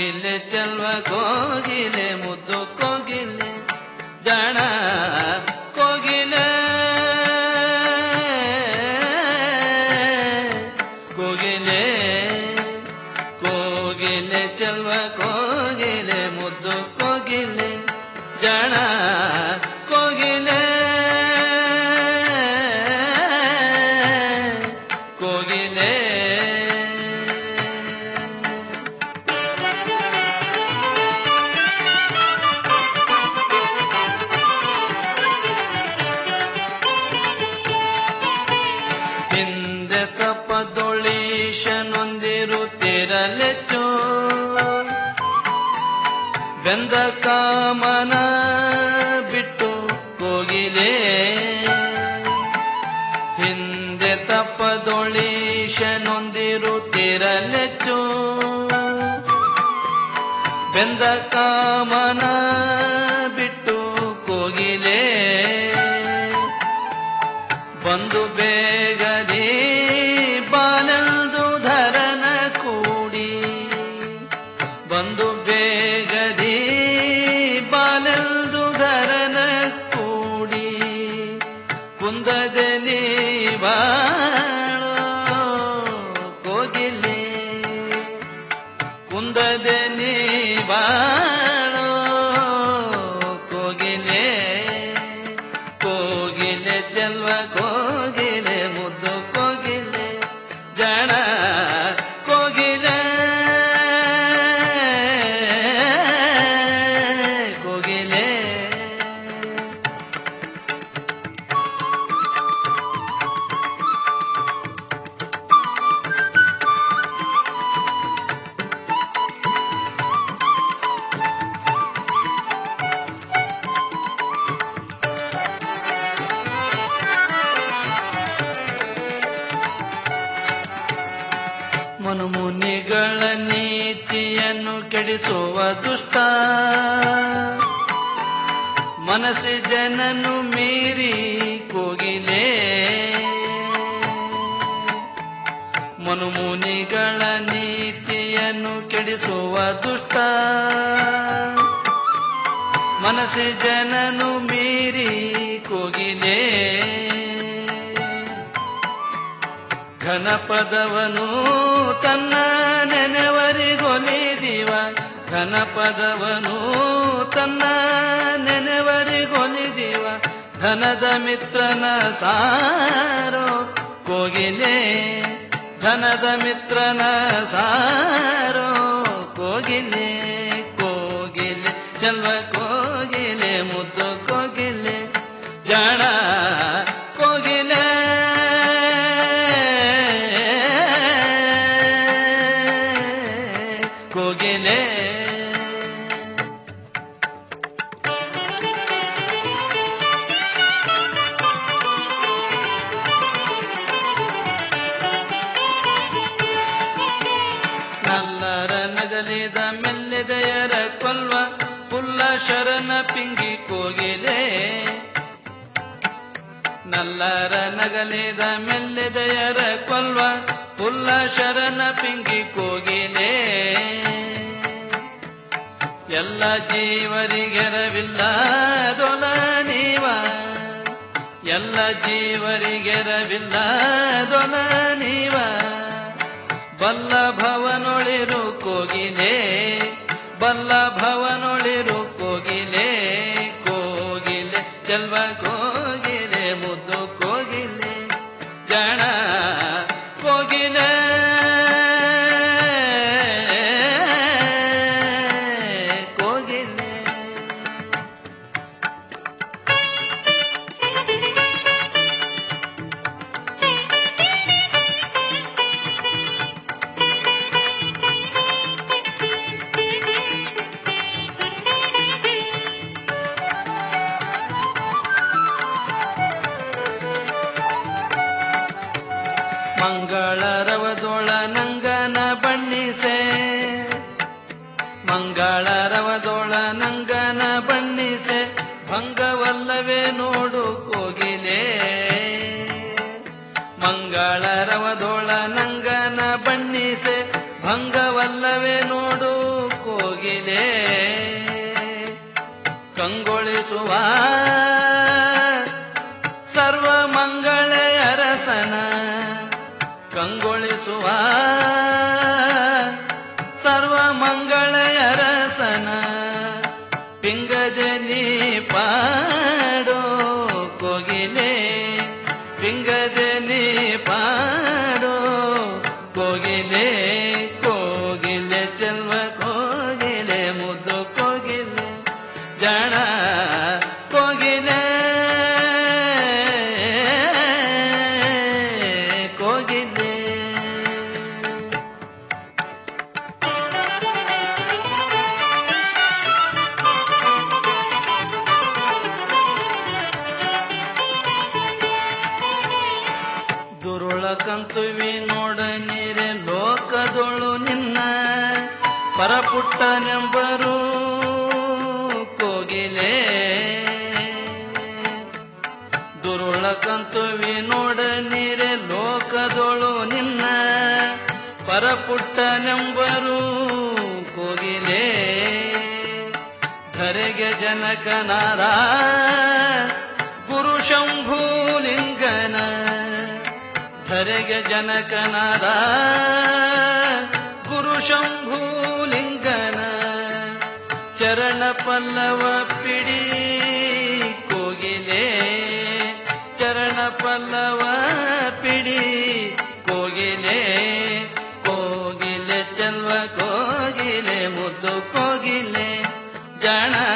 ಕೋಗಿಲೆ ಚೆಲ್ವ ಕೋಗಿಲೆ ಮುದ್ದು ಕೋಗಿಲೆ ಜಾಣ ಕೋಗಿಲೆ ಕೋಗಿಲೆ ಕೋಗಿಲೆ ಚೆಲ್ವ ಕೋಗಿಲೆ ಮುದ್ದು ಕೋಗಿಲೆ ಜಾಣ ಕೋಗಿಲೆ ಕೋಗಿಲೆ ಹಿಂದೆ ತಪ್ಪದೊಳೀಶನೊಂದಿರುತ್ತಿರಲೆಚ್ಚು ಬೆಂದ ಕಾಮನ ಬಿಟ್ಟು ಕೋಗಿಲೆ ಹಿಂದೆ ತಪ್ಪದೊಳೀಶನೊಂದಿರುತ್ತಿರಲೆಚ್ಚು ಬೆಂದ ಕಾಮನ ಬಿಟ್ಟು ಕೋಗಿಲೆ ಬಂದು ಬೇಗದಿ ಬಾಲೆಲ್ದು ಧರನ ಕೂಡಿ ಬಂದು ಬೇಗದಿ ಬಾಲೆಲ್ದು ಧರನ ಕೂಡಿ ಕುಂದದೆ ನೀವಾಳೋ ಕೋಗಿಲೆ ಕುಂದದೆ ನೀವಾಳೋ ಕೋಗಿಲೆ ಕೋಗಿಲೆ ಚೆಲ್ವ ಕೋಗಿಲೆ ಮುದ್ದು ಕೋಗಿಲೆ ಜಣ ಕೋಗಿಲೆ ಕೋಗಿಲೆ ಮನುಮುನಿಗಳ ನೀತಿಯನ್ನು ಕೆಡಿಸುವ ದುಷ್ಟ ಮನಸ್ಸಿ ಜನನು ಮೀರಿ ಕೋಗಿಲೆ ಮನುಮುನಿಗಳ ನೀತಿಯನ್ನು ಕೆಡಿಸುವ ದುಷ್ಟ ಮನಸ್ಸಿ ಜನನು ಮೀರಿ ಕೋಗಿಲೆ ಘನಪದವನು ತನ್ನ ನೆನೆವರಿಗೊಲಿದಿವ ಘನಪದವನು ತನ್ನ ನೆನೆವರಿಗೊಲಿದಿವ ಧನದ ಮಿತ್ರನ ಸಾರೋ ಕೋಗಿಲೆ ಧನದ ಮಿತ್ರನ ಸಾರೋ ಕೋಗಿಲೆ ಕೋಗಿಲೆ ಚೆಲ್ವ ಕೋಗಿಲೆ ಮುದ್ದು ಕೋಗಿಲೆ ಜಾಣ ಕೋಗಿಲೆ ಕೋಗಿಲೆ ನಲ್ಲರ ನಗಲಿದ ಮೆಲ್ಲೆದೆಯರ ಕೊಲ್ವ ಪುಲ್ಲ ಶರಣ ಪಿಂಗಿ ಕೋಗಿಲೆ ನಲ್ಲರ ನಗಲಿದ ಮೆಲ್ಲೆದೆಯರ ಕೊಲ್ವ ಪುಲ್ಲ ಶರಣ ಪಿಂಗಿ ಕೋಗಿಲೆ ಎಲ್ಲ ಜೀವರಿಗೆರವಿಲ್ಲ ದೊಲ ನೀವ ಎಲ್ಲ ಜೀವರಿಗೆರವಿಲ್ಲ ದೊಲ ನೀವ ಬಲ್ಲ ಭವನೊಳಿರು ಕೋಗಿಲೆ ಬಲ್ಲ ಭವನೊಳಿರು ಕೋಗಿಲೆ ಕೋಗಿಲೆ ಚೆಲ್ವ ಕೋಗಿಲೆ ಮುದ್ದು ಕೋಗಿಲೆ ಜಣ ಕೋಗಿಲೆ ಕೋಗಿಲೆ ಮಂಗಳರವದೊಳ ನಂಗನ ಬಣ್ಣಿಸೆ ಮಂಗಳರವದೊಳ ನಂಗನ ಬಣ್ಣಿಸೆ ಭಂಗವಲ್ಲವೇ ನೋಡು ಕೋಗಿಲೆ ಮಂಗಳರವದೊಳ ನಂಗನ ಬಣ್ಣಿಸೆ ಭಂಗವಲ್ಲವೇ ನೋಡು ಕೋ ಕೋಗಿಲೆ ಪಿಂಗದೆ ನೀ ಪಾಡೋ ಕೋಗಿಲೆ ಕೋಗಿಲೆ ಚೆಲ್ವ ಕೋಗಿಲೆ ಮುದ್ದು ಕೋಗಿಲೆ ಜಣ ಕೋಗಿಲೆ ಕೋಗಿಲೆ ದುರುಳ ಕಂತುವಿ ನೋಡ ನೀರೆ ಲೋಕದೊಳು ನಿನ್ನ ಪರಪುಟ್ಟನೆಂಬರು ಕೋಗಿಲೆ ದುರುಳ ಕಂತುವಿ ನೋಡ ನೀರೆ ಲೋಕದೊಳು ನಿನ್ನ ಪರಪುಟ್ಟನೆಂಬರು ಕೋಗಿಲೆ ಧರೆಗೆ ಜನಕನಾರ ಗುರು ಶಂಭೂಲಿಂಗನ ಧರೆಗೆ ಜನಕನಾದ ಗುರು ಶಂಭೂಲಿಂಗನ ಚರಣ ಪಲ್ಲವ ಪಿಡಿ ಕೋಗಿಲೆ ಚರಣ ಪಲ್ಲವ ಪಿಡಿ ಕೋಗಿಲೆ ಕೋಗಿಲೆ ಚೆಲ್ವ ಕೋಗಿಲೆ ಮುದ್ದು ಕೋಗಿಲೆ ಜಣ